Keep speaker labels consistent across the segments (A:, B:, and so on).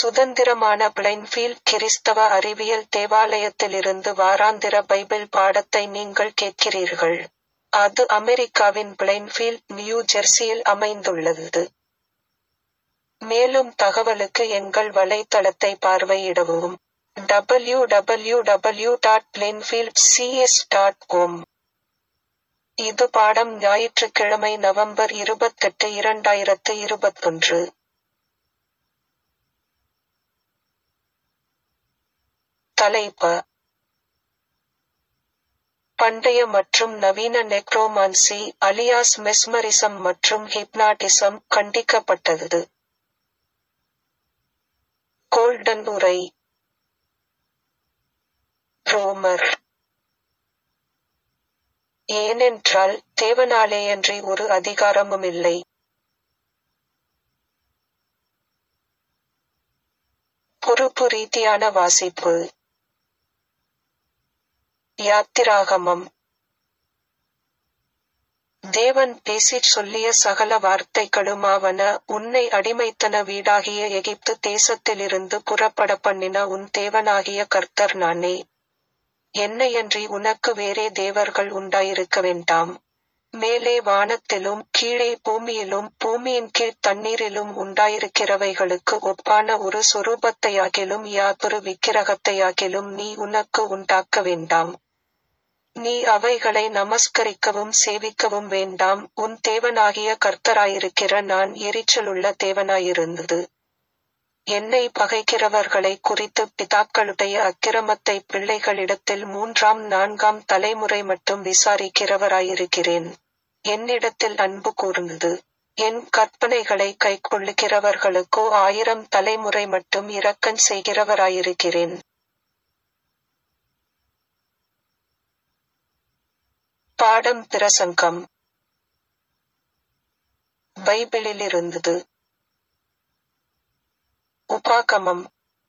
A: சுதந்திரமான பிளைன்ஃபீல்ட் கிறிஸ்தவ அறிவியல் தேவாலயத்திலிருந்து வாராந்திர பைபிள் பாடத்தை நீங்கள் கேட்கிறீர்கள். அது அமெரிக்காவின் பிளைன்ஃபீல்ட், நியூ ஜெர்சியில் அமைந்துள்ளது. மேலும் தகவலுக்கு எங்கள் வலைத்தளத்தை பார்வையிடவும். W W W dot Plainfield CS dot com இது பாடம் ஞாயிற்றுக்கிழமை நவம்பர் இருபத்தெட்டு இரண்டாயிரத்து இருபத்தொன்று. தலைப்ப பண்டைய மற்றும் நவீன நெக்ரோமான்சி அலியாஸ் மெஸ்மரிசம் மற்றும் ஹிப்னாட்டிசம் கண்டிக்கப்பட்டது. கோல்டன் உரை ரோமர் ஏனென்றால் தேவனாலேயன்றி ஒரு அதிகாரமுமில்லை. பொறுப்பு ரீதியான வாசிப்பு யாத்திராகமம் தேவன் பேசிச் சொல்லிய சகல வார்த்தைகளுமாவன உன்னை அடிமைத்தன வீடாகிய எகிப்து தேசத்திலிருந்து புறப்படப் பண்ணின உன் தேவனாகிய கர்த்தர் நானே. என்னையன்றி உனக்கு வேறே தேவர்கள் உண்டாயிருக்க வேண்டாம். மேலே வானத்திலும் கீழே பூமியிலும் பூமியின் கீழ்த் தண்ணீரிலும் உண்டாயிருக்கிறவைகளுக்கு ஒப்பான ஒரு சொரூபத்தையாகிலும் யாதொரு விக்கிரகத்தையாகிலும் நீ உனக்கு உண்டாக்க வேண்டாம். நீ அவைகளை நமஸ்கரிக்கவும் சேவிக்கவும் வேண்டாம் உன் தேவனாகிய கர்த்தராயிருக்கிற நான் எரிச்சலுள்ள தேவனாயிருந்தது. என்னை பகைக்கிறவர்களைக் குறித்துப் பிதாக்களுடைய அக்கிரமத்தைப் பிள்ளைகளிடத்தில் மூன்றாம் நான்காம் தலைமுறை மட்டும் விசாரிக்கிறவராயிருக்கிறேன். என்னிடத்தில் அன்பு கூர்ந்தது. என் கற்பனைகளைக் கைக்கொள்ளுகிறவர்களுக்கோ ஆயிரம் தலைமுறை மட்டும் இரக்கஞ் செய்கிறவராயிருக்கிறேன். பாடம் பிரசங்கம் பைபிளிலிருந்தது உபாகமம்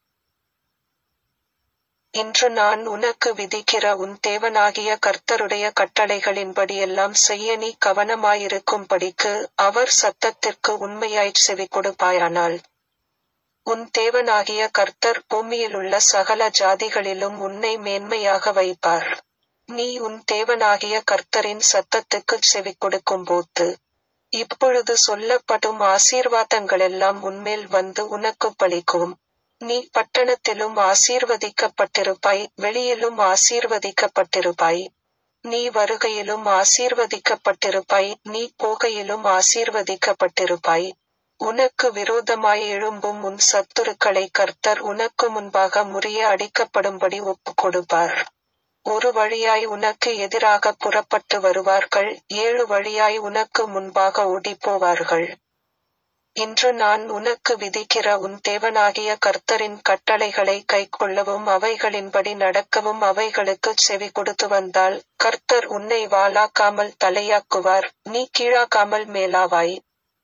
A: இன்று நான் உனக்கு விதிக்கிற உன் தேவனாகிய கர்த்தருடைய கட்டளைகளின்படியெல்லாம் செய்ய நீ கவனமாயிருக்கும்படிக்கு அவர் சத்தத்திற்கு உண்மையாய்ச் செவிகொடுப்பாயானால் உன் தேவனாகிய கர்த்தர் பூமியிலுள்ள சகல ஜாதிகளிலும் உன்னை மேன்மையாக வைப்பார். நீ உன் தேவனாகிய கர்த்தரின் சத்தத்துக்குச் செவிகொடுக்கும்போது இப்பொழுது சொல்லப்படும் ஆசீர்வாதங்களெல்லாம் உன்மேல் வந்து உனக்குப் பலிக்கும். நீ பட்டணத்திலும் ஆசீர்வதிக்கப்பட்டிருப்பாய் வெளியிலும் ஆசீர்வதிக்கப்பட்டிருப்பாய். நீ வருகையிலும் ஆசீர்வதிக்கப்பட்டிருப்பாய் நீ போகையிலும் ஆசீர்வதிக்கப்பட்டிருப்பாய். உனக்கு விரோதமாய் எழும்பும் உன் சத்துருக்களைக் கர்த்தர் உனக்கு முன்பாக முறிய அடிக்கப்படும்படி ஒப்புக்கொடுப்பார். ஒரு வழியாய் உனக்கு எதிராகப் புறப்பட்டு வருவார்கள் ஏழு வழியாய் உனக்கு முன்பாக ஓடிப்போவார்கள். இன்று நான் உனக்கு விதிக்கிற உன் தேவனாகிய கர்த்தரின் கட்டளைகளைக் கைக்கொள்ளவும் அவைகளின்படி நடக்கவும் அவைகளுக்குச் செவிகொடுத்து வந்தால் கர்த்தர் உன்னை வாலாக்காமல் தலையாக்குவார் நீ கீழாக்காமல் மேலாவாய்.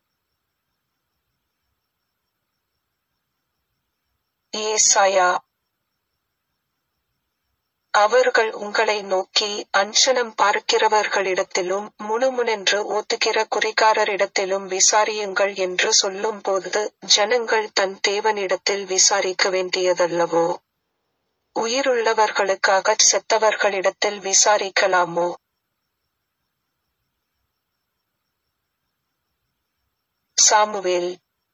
A: ஏசாயா அவர்கள் உங்களை நோக்கி அஞ்சனம் பார்க்கிறவர்களிடத்திலும் முணுமுணென்று ஓதுகிற குறிகாரரிடத்திலும் விசாரியுங்கள் என்று சொல்லும்போது ஜனங்கள் தன் தேவனிடத்தில் விசாரிக்க வேண்டியதல்லவோ? உயிருள்ளவர்களுக்காகச் செத்தவர்களிடத்தில் விசாரிக்கலாமோ? சாமுவேல்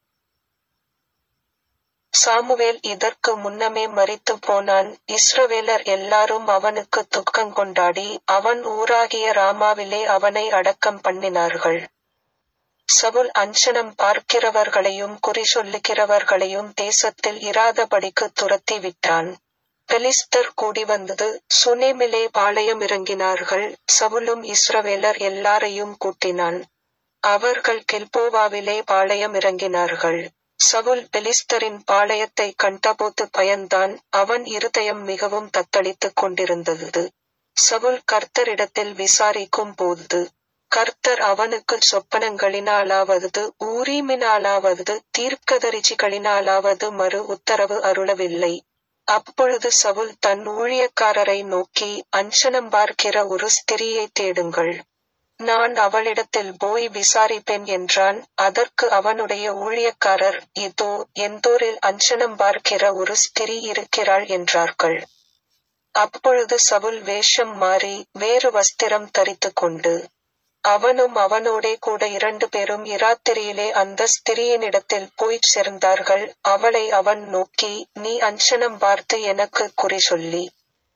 A: சாமுவேல் இதற்கு முன்னமே மரித்துப் போனான் இஸ்ரவேலர் எல்லாரும் அவனுக்குத் துக்கங்கொண்டாடி அவன் ஊராகிய ராமாவிலே அவனை அடக்கம் பண்ணினார்கள். சவுல் அஞ்சனம் பார்க்கிறவர்களையும் குறிசொல்லுகிறவர்களையும் தேசத்தில் இராதபடிக்குத் துரத்தி விட்டான். பெலிஸ்தர் கூடிவந்தது சுனேமிலே பாளையம் இறங்கினார்கள் சவுலும் இஸ்ரவேலர் எல்லாரையும் கூட்டினான். அவர்கள் கில்போவாவிலே பாளையம் இறங்கினார்கள். சவுல் பெலிஸ்தரின் பாளையத்தைக் கண்டபோது பயந்தான் அவன் இருதயம் மிகவும் தத்தளித்துக் கொண்டிருந்தது. சவுல் கர்த்தரிடத்தில் விசாரிக்கும் போது கர்த்தர் அவனுக்குச் சொப்பனங்களினாலாவது ஊரீமினாலாவது தீர்க்கதரிசிகளினாலாவது மறு உத்தரவு அருளவில்லை. அப்பொழுது சவுல் தன் ஊழியக்காரரை நோக்கி அஞ்சனம் பார்க்கிற ஒரு ஸ்திரீயைத் தேடுங்கள். நான் அவளிடத்தில் போய் விசாரிப்பேன் என்றான் அதற்கு அவனுடைய ஊழியக்காரர் இதோ எந்தோரில் அஞ்சனம் பார்க்கிற ஒரு ஸ்திரீ இருக்கிறாள் என்றார்கள் அப்பொழுது சவுல் வேஷம் மாறி வேறு வஸ்திரம் தரித்து கொண்டு அவனும் அவனோடே கூட இரண்டு பேரும் இராத்திரியிலே அந்த ஸ்திரீயினிடத்தில் போய்ச் சேர்ந்தார்கள் அவளை அவன் நோக்கி நீ அஞ்சனம் பார்த்து எனக்கு குறி சொல்லி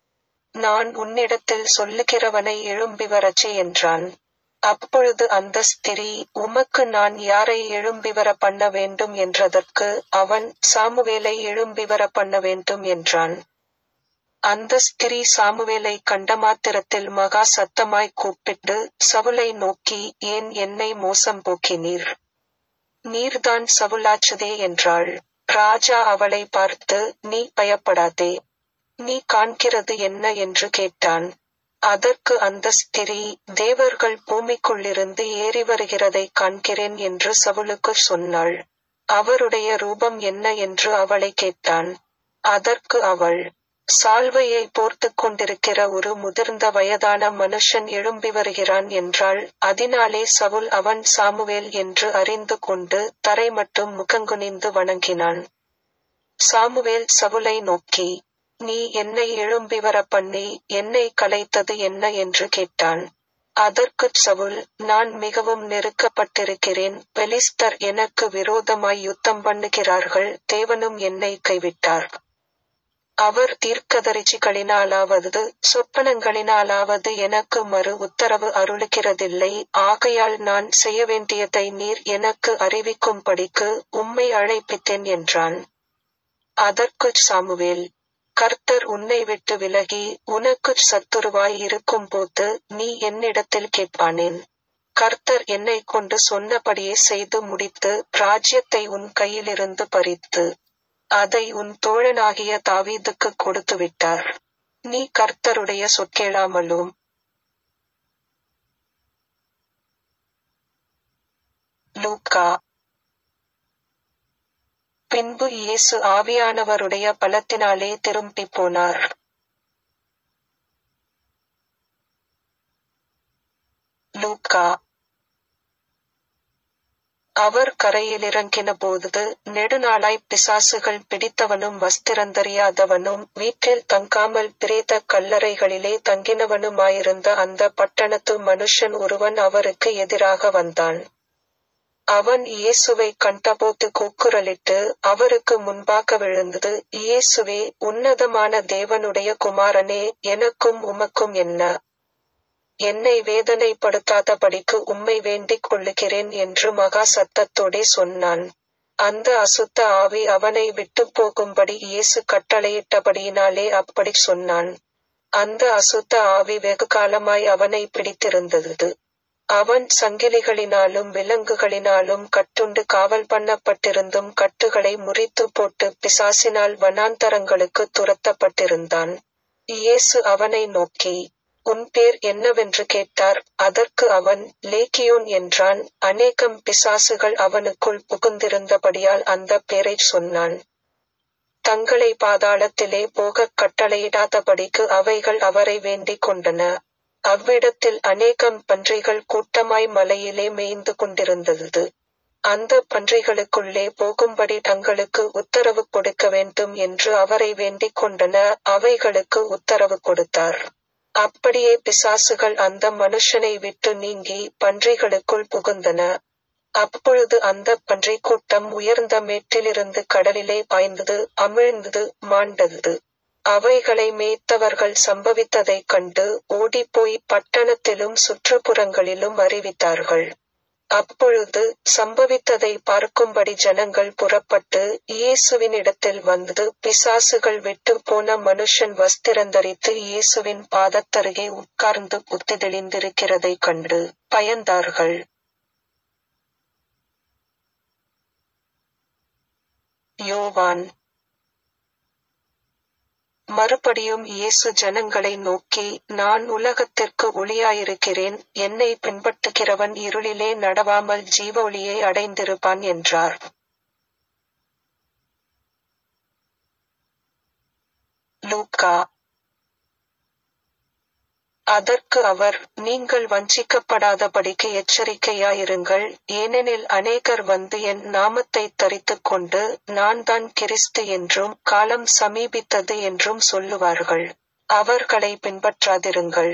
A: நான் உன்னிடத்தில் சொல்லுகிறவனை எழும்பி வரச்சே என்றான் அப்பொழுது அந்த ஸ்திரீ உமக்கு நான் யாரை எழும்பி வர பண்ண வேண்டும் என்றதற்கு அவன் சாமுவேலை எழும்பி வர பண்ண வேண்டும் என்றான் அந்த ஸ்திரீ சாமுவேலை கண்ட மாத்திரத்தில் மகா சத்தமாய் கூப்பிட்டு சவுலை நோக்கி ஏன் என்னை மோசம் போக்கினீர் நீர்தான் சவுலாச்சதே என்றாள் ராஜா அவளை பார்த்து நீ பயப்படாதே நீ காண்கிறது என்ன என்று கேட்டான் அதற்கு அந்த ஸ்திரீ தேவர்கள் பூமிக்குள்ளிருந்து ஏறி வருகிறதை காண்கிறேன் என்று சவுலுக்கு சொன்னாள் அவருடைய ரூபம் என்ன என்று அவளை கேட்டான் அதற்கு அவள் சால்வையை போர்த்துக் கொண்டிருக்கிற ஒரு முதிர்ந்த வயதான மனுஷன் எழும்பி வருகிறான் என்றாள் அதனாலே சவுல் அவன் சாமுவேல் என்று அறிந்து கொண்டு தரை மட்டும் முகங்குனிந்து வணங்கினான் சாமுவேல் சவுலை நோக்கி நீ என்னை எழும்பி வர பண்ணி என்னை கலைத்தது என்ன என்று கேட்டான் அதற்குச் சவுல் நான் மிகவும் நெருக்கப்பட்டிருக்கிறேன் பெலிஸ்தர் எனக்கு விரோதமாய் யுத்தம் பண்ணுகிறார்கள் தேவனும் என்னை கைவிட்டார் அவர் தீர்க்கதரிசிகளினாலாவது சொப்பனங்களினாலாவது எனக்கு மறு உத்தரவு அருளுகிறதில்லை ஆகையால் நான் செய்ய வேண்டியதை நீர் எனக்கு அறிவிக்கும்படிக்கு உம்மை அழைப்பித்தேன் என்றான் அதற்குச் சாமுவேல் கர்த்தர் உன்னை விட்டு விலகி உனக்குச் சத்துருவாய் இருக்கும்போது நீ என்னிடத்தில் கேட்பானேன் கர்த்தர் என்னை கொண்டு சொன்னபடியே செய்து முடித்து ராஜ்யத்தை உன் கையிலிருந்து பறித்து அதை உன் தோழனாகிய தாவீதுக்கு கொடுத்து விட்டார் நீ கர்த்தருடைய சொற்கேளாமலும் லூக்கா பின்பு இயேசு ஆவியானவருடைய பலத்தினாலே திரும்பி போனார் லூக்கா அவர் கரையில் இறங்கின போது நெடுநாளாய் பிசாசுகள் பிடித்தவனும் வஸ்திரந்தறியாதவனும் வீட்டில் தங்காமல் பிரேத கல்லறைகளிலே தங்கினவனுமாயிருந்த அந்த பட்டணத்து மனுஷன் ஒருவன் அவருக்கு எதிராக வந்தான் அவன் இயேசுவை கண்டபோது கூக்குரலிட்டு அவருக்கு முன்பாக விழுந்தது இயேசுவே உன்னதமான தேவனுடைய குமாரனே எனக்கும் உமக்கும் என்ன என்னை வேதனைப்படுத்தாதபடிக்கு உம்மை வேண்டிக் கொள்ளுகிறேன் என்று மகா சத்தத்தோடே சொன்னான் அந்த அசுத்த ஆவி அவனை விட்டு போகும்படி இயேசு கட்டளையிட்டபடியினாலே அப்படி சொன்னான் அந்த அசுத்த ஆவி வெகு காலமாய் அவனை பிடித்திருந்தது அவன் சங்கிலிகளினாலும் விலங்குகளினாலும் கட்டுண்டு காவல் பண்ணப்பட்டிருந்தும் கட்டுகளை முறித்து போட்டு பிசாசினால் வனாந்தரங்களுக்கு துரத்தப்பட்டிருந்தான் இயேசு அவனை நோக்கி உன் பேர் என்னவென்று கேட்டார் அதற்கு அவன் லேக்கியோன் என்றான் அநேகம் பிசாசுகள் அவனுக்குள் புகுந்திருந்தபடியால் அந்த பேரைச் சொன்னான் தங்களை பாதாளத்திலே போகக் கட்டளையிடாதபடிக்கு அவைகள் அவரை வேண்டிக் கொண்டன அவ்விடத்தில் அநேகம் பன்றிகள் கூட்டமாய் மலையிலே மேய்ந்து கொண்டிருந்தது அந்த பன்றிகளுக்குள்ளே போகும்படி தங்களுக்கு உத்தரவு கொடுக்க வேண்டும் என்று அவரை வேண்டிக் கொண்டன அவைகளுக்கு உத்தரவு கொடுத்தார் அப்படியே பிசாசுகள் அந்த மனுஷனை விட்டு நீங்கி பன்றிகளுக்குள் புகுந்தன அப்பொழுது அந்த பன்றி கூட்டம் உயர்ந்த மேட்டிலிருந்து கடலிலே பாய்ந்தது அமிழ்ந்தது மாண்டது அவைகளை மேய்த்தவர்கள் சம்பவித்ததைக் கண்டு ஓடிப்போய் பட்டணத்திலும் சுற்றுப்புறங்களிலும் அறிவித்தார்கள் அப்பொழுது சம்பவித்ததை பார்க்கும்படி ஜனங்கள் புறப்பட்டு இயேசுவினிடத்தில் வந்து பிசாசுகள் விட்டு போன மனுஷன் வஸ்திரந்தரித்து இயேசுவின் பாதத்தருகே உட்கார்ந்து புத்தி தெளிந்திருக்கிறதைக் கண்டு பயந்தார்கள் யோவான் மறுபடியும் இயேசு ஜனங்களை நோக்கி நான் உலகத்திற்கு ஒளியாயிருக்கிறேன் என்னை பின்பற்றுகிறவன் இருளிலே நடவாமல் ஜீவ ஒளியை அடைந்திருப்பான் என்றார் லூக்கா அதற்கு அவர் நீங்கள் வஞ்சிக்கப்படாதபடிக்கு எச்சரிக்கையாயிருங்கள் ஏனெனில் அநேகர் வந்து என் நாமத்தை தரித்துக் கொண்டு நான் தான் கிறிஸ்து என்றும் காலம் சமீபித்தது என்றும் சொல்லுவார்கள் அவர்களை பின்பற்றாதிருங்கள்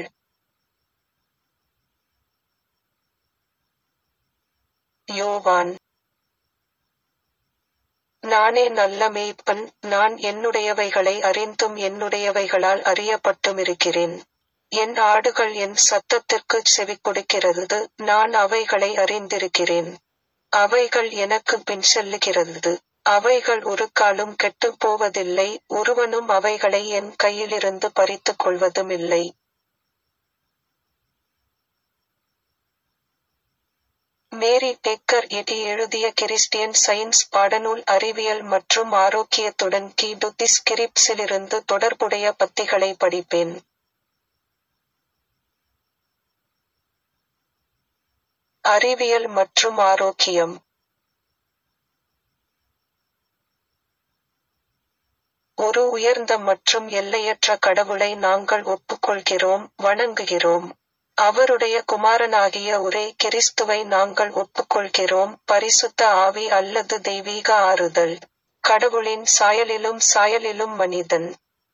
A: யோவான் நானே நல்ல மேய்ப்பன் நான் என்னுடையவைகளை அறிந்தும் என்னுடையவைகளால் அறியப்பட்டுமிருக்கிறேன் என் ஆடுகள் என் சத்தத்திற்குச் செவி கொடுக்கிறது நான் அவைகளை அறிந்திருக்கிறேன் அவைகள் எனக்கு பின் செல்லுகிறது அவைகள் ஒரு காலும் கெட்டுப் போவதில்லை ஒருவனும் அவைகளை என் கையிலிருந்து பறித்துக் கொள்வதுமில்லை மேரி டெக்கர் எடி எழுதிய கிறிஸ்டியன் சயின்ஸ் பாடநூல் அறிவியல் மற்றும் ஆரோக்கியத்துடன் கீடு ஸ்கிரிப்ஸிலிருந்து தொடர்புடைய பத்திகளை படிப்பேன் அறிவியல் மற்றும் ஆரோக்கியம் ஒரு உயர்ந்த மற்றும் எல்லையற்ற கடவுளை நாங்கள் ஒப்புக்கொள்கிறோம் வணங்குகிறோம் அவருடைய குமாரனாகிய ஒரே கிறிஸ்துவை நாங்கள் ஒப்புக்கொள்கிறோம் பரிசுத்த ஆவி அல்லது தெய்வீக ஆறுதல் கடவுளின் சாயலிலும் சாயலிலும் மனிதன்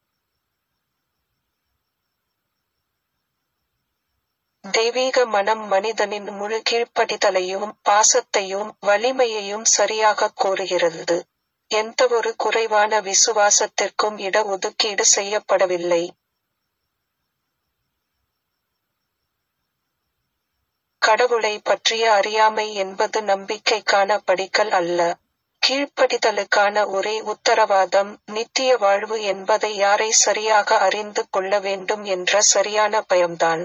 A: தெய்வீக மனம் மனிதனின் முழு கீழ்ப்படிதலையும் பாசத்தையும் வலிமையையும் சரியாக கோருகிறது எந்தவொரு குறைவான விசுவாசத்திற்கும் இட ஒதுக்கீடு செய்யப்படவில்லை கடவுளை பற்றிய அறியாமை என்பது நம்பிக்கைக்கான படிக்கல் அல்ல கீழ்ப்படிதலுக்கான ஒரே உத்தரவாதம் நித்திய வாழ்வு என்பதை யாரை சரியாக அறிந்து கொள்ள வேண்டும் என்ற சரியான பயம்தான்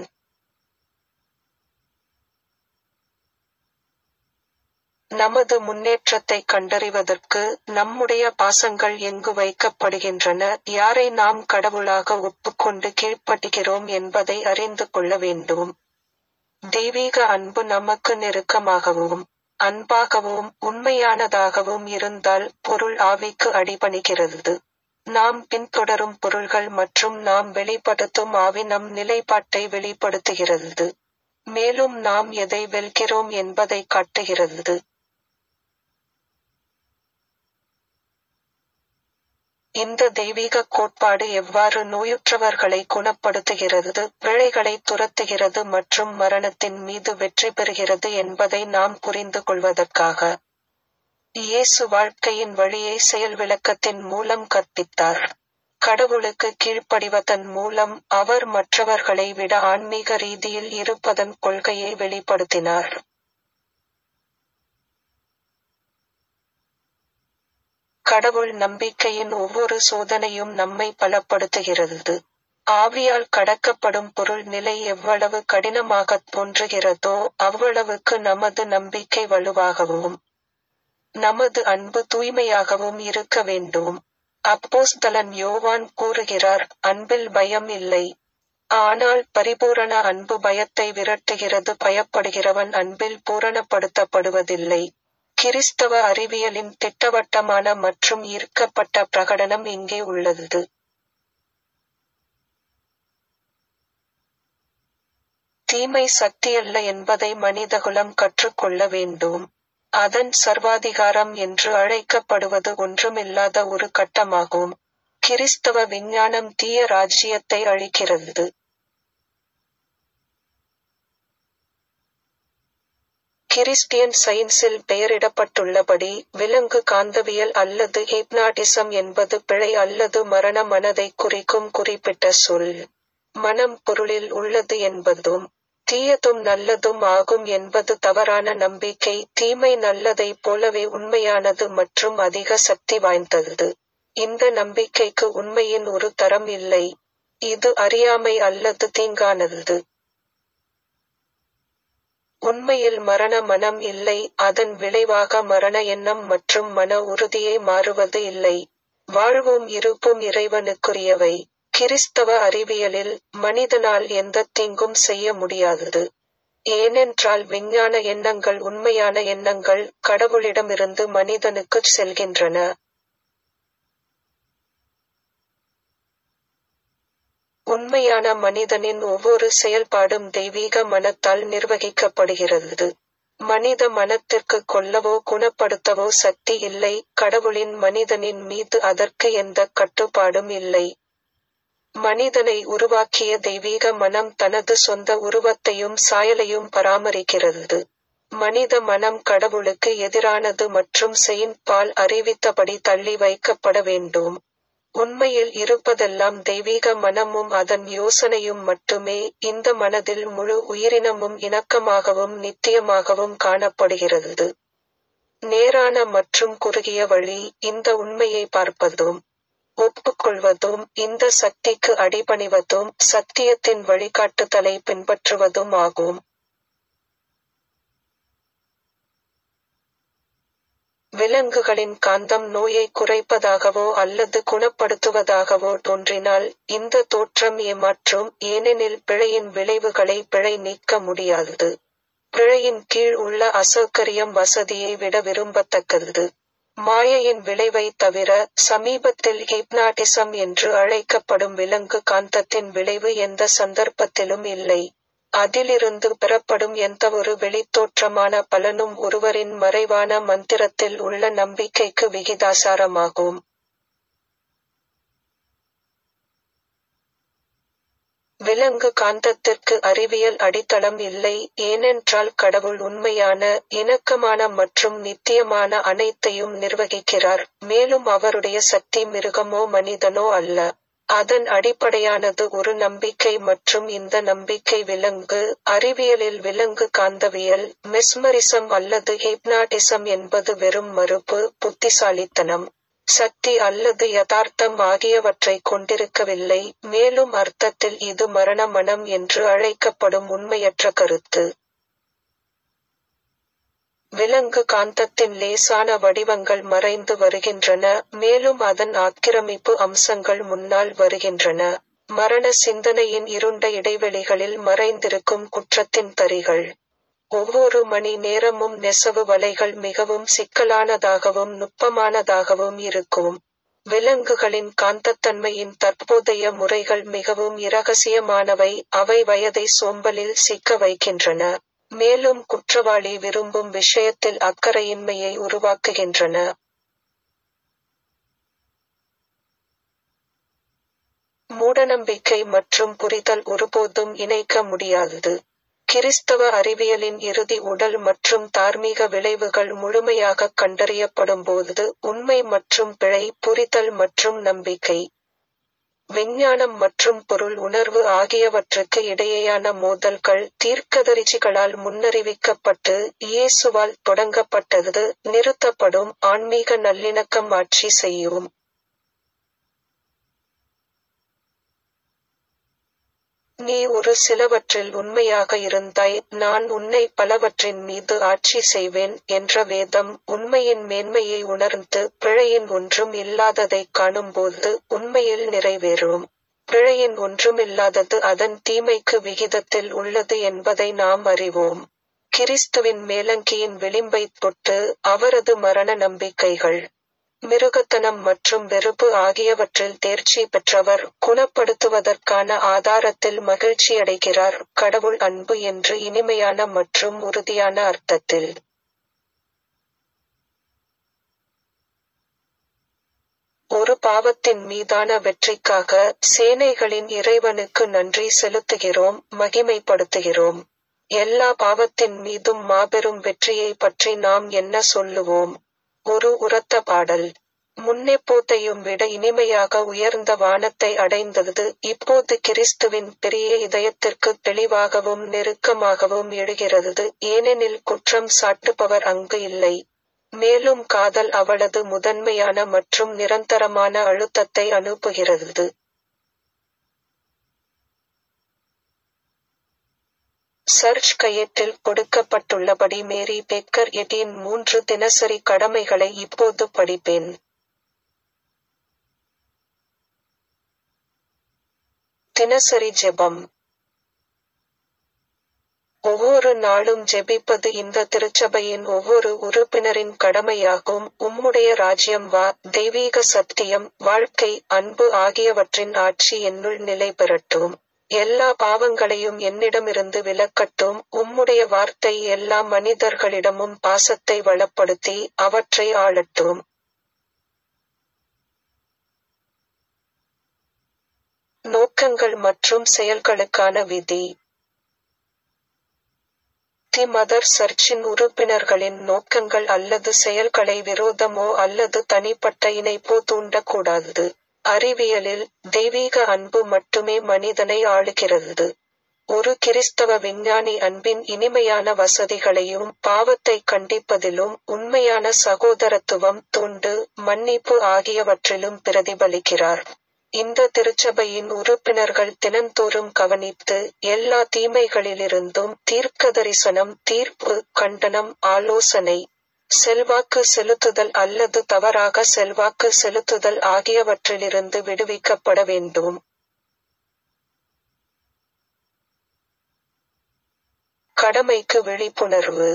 A: நமது முன்னேற்றத்தை கண்டறிவதற்கு நம்முடைய பாசங்கள் எங்கு வைக்கப்படுகின்றன யாரை நாம் கடவுளாக ஒப்புக்கொண்டு கீழ்ப்படுகிறோம் என்பதை அறிந்து கொள்ள வேண்டும் தெய்வீக அன்பு நமக்கு நெருக்கமாகவும் அன்பாகவும் உண்மையானதாகவும் இருந்தால் பொருள் ஆவிக்கு அடிபணிகிறது நாம் பின்தொடரும் பொருள்கள் மற்றும் நாம் வெளிப்படுத்தும் ஆவி நம் நிலைப்பாட்டை வெளிப்படுத்துகிறது மேலும் நாம் எதை வெல்கிறோம் என்பதை காட்டுகிறது இந்த தெய்வீக கோட்பாடு எவ்வாறு நோயுற்றவர்களை குணப்படுத்துகிறது பிழைகளை துரத்துகிறது மற்றும் மரணத்தின் மீது வெற்றி பெறுகிறது என்பதை நாம் புரிந்து கொள்வதற்காக இயேசு வாழ்க்கையின் வழியை செயல் விளக்கத்தின் மூலம் கற்பித்தார் கடவுளுக்கு கீழ்ப்படிவதன் மூலம் அவர் மற்றவர்களை விட ஆன்மீக ரீதியில் இருப்பதன் கொள்கையை வெளிப்படுத்தினார் கடவுள் நம்பிக்கையின் ஒவ்வொரு சோதனையும் நம்மை பலப்படுத்துகிறது ஆவியால் கடக்கப்படும் பொருள் நிலை எவ்வளவு கடினமாக தோன்றுகிறதோ அவ்வளவுக்கு நமது நம்பிக்கை வலுவாகவும் நமது அன்பு தூய்மையாகவும் இருக்க வேண்டும் அப்போஸ்தலன் யோவான் கூறுகிறார் அன்பில் பயம் இல்லை ஆனால் பரிபூரண அன்பு பயத்தை விரட்டுகிறது பயப்படுகிறவன் அன்பில் பூரணப்படுத்தப்படுவதில்லை கிறிஸ்தவ அறிவியலின் திட்டவட்டமான மற்றும் ஈர்க்கப்பட்ட பிரகடனம் இங்கே உள்ளது தீமை சக்தியல்ல என்பதை மனிதகுலம் கற்றுக்கொள்ள வேண்டும் அதன் சர்வாதிகாரம் என்று அழைக்கப்படுவது ஒன்றுமில்லாத ஒரு கட்டமாகும் கிறிஸ்தவ விஞ்ஞானம் தீய ராஜ்யத்தை அழிக்கிறது கிறிஸ்டியன் சயின்ஸில் பெயரிடப்பட்டுள்ளபடி விலங்கு காந்தவியல் அல்லது ஹிப்னாட்டிசம் என்பது பிழை அல்லது மரண மனதை குறிக்கும் குறிப்பிட்ட சொல் மனம் பொருளில் உள்ளது என்பதும் தீயதும் நல்லதும் ஆகும் என்பது தவறான நம்பிக்கை தீமை நல்லதைப் போலவே உண்மையானது மற்றும் அதிக சக்தி வாய்ந்தது இந்த நம்பிக்கைக்கு உண்மையின் ஒரு தரம் இல்லை இது அறியாமை அல்லது தீங்கானது உண்மையில் மரண மனம் இல்லை அதன் விளைவாக மரண எண்ணம் மற்றும் மன உறுதியை மாறுவது இல்லை வாழ்வும் இருப்பும் இறைவனுக்குரியவை கிறிஸ்தவ அறிவியலில் மனிதனால் எந்த தீங்கும் செய்ய முடியாதது ஏனென்றால் விஞ்ஞான எண்ணங்கள் உண்மையான எண்ணங்கள் கடவுளிடமிருந்து மனிதனுக்குச் செல்கின்றன உண்மையான மனிதனின் ஒவ்வொரு செயல்பாடும் தெய்வீக மனத்தால் நிர்வகிக்கப்படுகிறது மனித மனத்திற்கு கொல்லவோ குணப்படுத்தவோ சக்தி இல்லை கடவுளின் மனிதனின் மீது அதற்கு எந்த கட்டுப்பாடும் இல்லை மனிதனை உருவாக்கிய தெய்வீக மனம் தனது சொந்த உருவத்தையும் சாயலையும் பராமரிக்கிறது மனித மனம் கடவுளுக்கு எதிரானது மற்றும் செயின்ட் பால் அறிவித்தபடி தள்ளி வைக்கப்பட வேண்டும் உண்மையில் இருப்பதெல்லாம் தெய்வீக மனமும் அதன் யோசனையும் மட்டுமே இந்த மனதில் முழு உயிரினமும் இணக்கமாகவும் நித்தியமாகவும் காணப்படுகிறது நேரான மற்றும் குறுகிய வழி இந்த உண்மையை பார்ப்பதும் ஒப்புக்கொள்வதும் இந்த சக்திக்கு அடிபணிவதும் சத்தியத்தின் வழிகாட்டுதலை பின்பற்றுவதும் ஆகும் விலங்குகளின் காந்தம் நோயை குறைப்பதாகவோ அல்லது குணப்படுத்துவதாகவோ தோன்றினால் இந்த தோற்றம் ஏமாற்றும் ஏனெனில் பிழையின் விளைவுகளை பிழை நீக்க முடியாதது பிழையின் கீழ் உள்ள அசௌகரியம் வசதியை விட விரும்பத்தக்கது மாயையின் விளைவை தவிர சமீபத்தில் ஹிப்னாட்டிசம் என்று அழைக்கப்படும் விலங்கு காந்தத்தின் விளைவு எந்த சந்தர்ப்பத்திலும் இல்லை அதிலிருந்து பெறப்படும் எந்தவொரு வெளித்தோற்றமான பலனும் ஒருவரின் மறைவான மந்திரத்தில் உள்ள நம்பிக்கைக்கு விகிதாசாரமாகும் விலங்கு காந்தத்திற்கு அறிவியல் அடித்தளம் இல்லை ஏனென்றால் கடவுள் உண்மையான இணக்கமான மற்றும் நித்தியமான அனைத்தையும் நிர்வகிக்கிறார் மேலும் அவருடைய சக்தி மிருகமோ மனிதனோ அல்ல அதன் அடிப்படையானது ஒரு நம்பிக்கை மற்றும் இந்த நம்பிக்கை விலங்கு அறிவியலில் விலங்கு காந்தவியல் மெஸ்மரிசம் அல்லது ஹிப்னாட்டிசம் என்பது வெறும் மறுப்பு புத்திசாலித்தனம் சக்தி அல்லது யதார்த்தம் ஆகியவற்றை கொண்டிருக்கவில்லை மேலும் அர்த்தத்தில் இது மரண மனம் என்று அழைக்கப்படும் உண்மையற்ற கருத்து விலங்கு காந்தத்தின் லேசான வடிவங்கள் மறைந்து வருகின்றன மேலும் அதன் ஆக்கிரமிப்பு அம்சங்கள் முன்னால் வருகின்றன மரண சிந்தனையின் இருண்ட இடைவெளிகளில் மறைந்திருக்கும் குற்றத்தின் தரிகள் ஒவ்வொரு மணி நேரமும் நெசவு வலைகள் மிகவும் சிக்கலானதாகவும் நுட்பமானதாகவும் இருக்கும் விலங்குகளின் காந்தத்தன்மையின் தற்போதைய முறைகள் மிகவும் இரகசியமானவை அவை வயதை சோம்பலில் சிக்க வைக்கின்றன மேலும் குற்றவாளி விரும்பும் விஷயத்தில் அக்கறையின்மையை உருவாக்குகின்றன மூடநம்பிக்கை மற்றும் புரிதல் ஒருபோதும் இணைக்க முடியாதது கிறிஸ்தவ அறிவியலின் இறுதி உடல் மற்றும் தார்மீக விளைவுகள் முழுமையாக கண்டறியப்படும்போது உண்மை மற்றும் பிழை புரிதல் மற்றும் நம்பிக்கை விஞ்ஞானம் மற்றும் பொருள் உணர்வு ஆகியவற்றுக்கு இடையேயான மோதல்கள் தீர்க்கதரிசிகளால் முன்னறிவிக்கப்பட்டு இயேசுவால் தொடங்கப்பட்டது நிறுத்தப்படும் ஆன்மீக நல்லிணக்கம் ஆட்சி செய்யும் நீ ஒரு சிலவற்றில் உண்மையாக இருந்தாய் நான் உன்னை பலவற்றின் மீது ஆட்சி செய்வேன் என்ற வேதம் உண்மையின் மேன்மையை உணர்ந்து பிழையின் ஒன்றும் இல்லாததைக் காணும்போது உண்மையில் நிறைவேறும் பிழையின் ஒன்றுமில்லாதது அதன் தீமைக்கு விகிதத்தில் உள்ளது என்பதை நாம் அறிவோம் கிறிஸ்துவின் மேலங்கியின் விளிம்பைத் தொட்டு அவரது மரண நம்பிக்கைகள் மிருகத்தனம் மற்றும் வெறுப்பு ஆகியவற்றில் தேர்ச்சி பெற்றவர் குணப்படுத்துவதற்கான ஆதாரத்தில் மகிழ்ச்சியடைகிறார் கடவுள் அன்பு என்று இனிமையான மற்றும் உறுதியான அர்த்தத்தில் ஒரு பாவத்தின் மீதான வெற்றிக்காக சேனைகளின் இறைவனுக்கு நன்றி செலுத்துகிறோம் மகிமைப்படுத்துகிறோம் எல்லா பாவத்தின் மீதும் மாபெரும் வெற்றியை பற்றி நாம் என்ன சொல்லுவோம் ஒரு உரத்த பாடல் முன்னெப்போத்தையும் விட இனிமையாக உயர்ந்த வானத்தை அடைந்தது இப்போது கிறிஸ்துவின் பெரிய இதயத்திற்கு தெளிவாகவும் நெருக்கமாகவும் எழுகிறது ஏனெனில் குற்றம் சாட்டுபவர் அங்கு இல்லை மேலும் காதல் அவளது முதன்மையான மற்றும் நிரந்தரமான அழுத்தத்தை அனுப்புகிறது சர்ச் கையேட்டில் கொடுக்கப்பட்டுள்ளபடி மேரி பெக்கர் எட்டின் மூன்று தினசரி கடமைகளை இப்போது படிப்பேன் தினசரி ஜெபம் ஒவ்வொரு நாளும் ஜெபிப்பது இந்த திருச்சபையின் ஒவ்வொரு உறுப்பினரின் கடமையாகும் உம்முடைய ராஜ்யம் வா தெய்வீக சத்தியம் வாழ்க்கை அன்பு ஆகியவற்றின் ஆட்சி என்னுள் நிலை பெறட்டும் எல்லா பாவங்களையும் என்னிடமிருந்து விலக்கட்டும் உம்முடைய வார்த்தை எல்லா மனிதர்களிடமும் பாசத்தை வளப்படுத்தி அவற்றை ஆளட்டும் நோக்கங்கள் மற்றும் செயல்களுக்கான விதி தி மதர் சர்ச்சின் உறுப்பினர்களின் நோக்கங்கள் அல்லது செயல்களை விரோதமோ அல்லது தனிப்பட்ட இணைப்போ தூண்டக்கூடாது அறிவியலில் தெய்வீக அன்பு மட்டுமே மனிதனை ஆளுகிறது ஒரு கிறிஸ்தவ விஞ்ஞானி அன்பின் இனிமையான வசதிகளையும் பாவத்தை கண்டிப்பதிலும் உண்மையான சகோதரத்துவம் தொண்டு மன்னிப்பு ஆகியவற்றிலும் பிரதிபலிக்கிறார் இந்த திருச்சபையின் உறுப்பினர்கள் தினந்தோறும் கவனித்து எல்லா தீமைகளிலிருந்தும் தீர்க்கதரிசனம் தீர்ப்பு கண்டனம் ஆலோசனை செல்வாக்கு செலுத்துதல் அல்லது தவறாக செல்வாக்கு செலுத்துதல் ஆகியவற்றிலிருந்து விடுவிக்கப்பட வேண்டும் கடமைக்கு விழிப்புணர்வு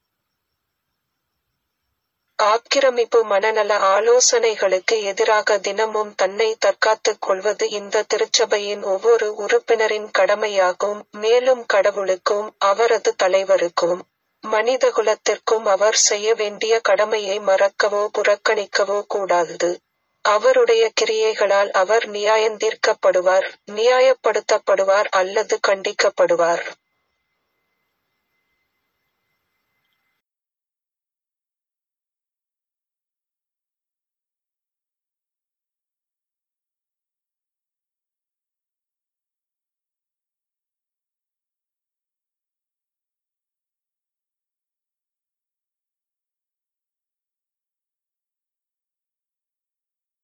A: ஆக்கிரமிப்பு மனநல ஆலோசனைகளுக்கு எதிராக தினமும் தன்னை தற்காத்துக் கொள்வது இந்த திருச்சபையின் ஒவ்வொரு உறுப்பினரின் கடமையாகும் மேலும் கடவுளுக்கும் அவரது தலைவருக்கும் மனிதகுலத்திற்கும் அவர் செய்ய வேண்டிய கடமையை மறக்கவோ புறக்கணிக்கவோ கூடாது அவருடைய கிரியைகளால் அவர் நியாயந்தீர்க்கப்படுவார் நியாயப்படுத்தப்படுவார் அல்லது கண்டிக்கப்படுவார்